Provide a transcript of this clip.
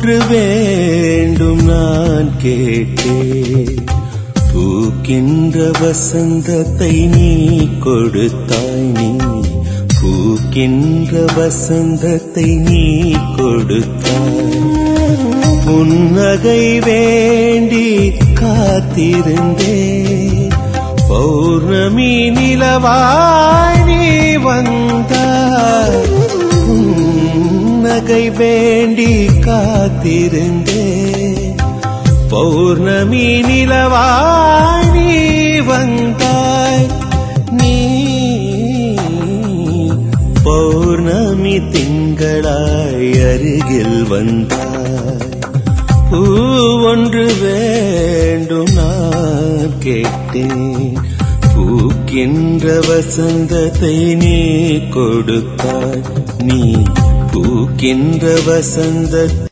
ஒன்று வேண்டும் நான் கேட்டேன் பூக்கின்ற வசந்தத்தை நீ கொடுத்தாய் நீ பூக்கின்ற வசந்தத்தை நீ கொடுத்தாய் புன்னகை வேண்டி காத்திருந்தேன் பௌர்ணமி நிலவாய் நீ வந்தாய் புன்னகை வேண்டி காத்திருந்தேன் பௌர்ணமி நிலவாய் நீ வந்தாய் நீ பௌர்ணமி திங்களாய் அருகில் வந்தாய் பூ ஒன்று வேண்டும் நான் கேட்டேன் பூக்கின்ற வசந்தத்தை நீ கொடுத்தாய் நீ பூக்கின்ற வசந்த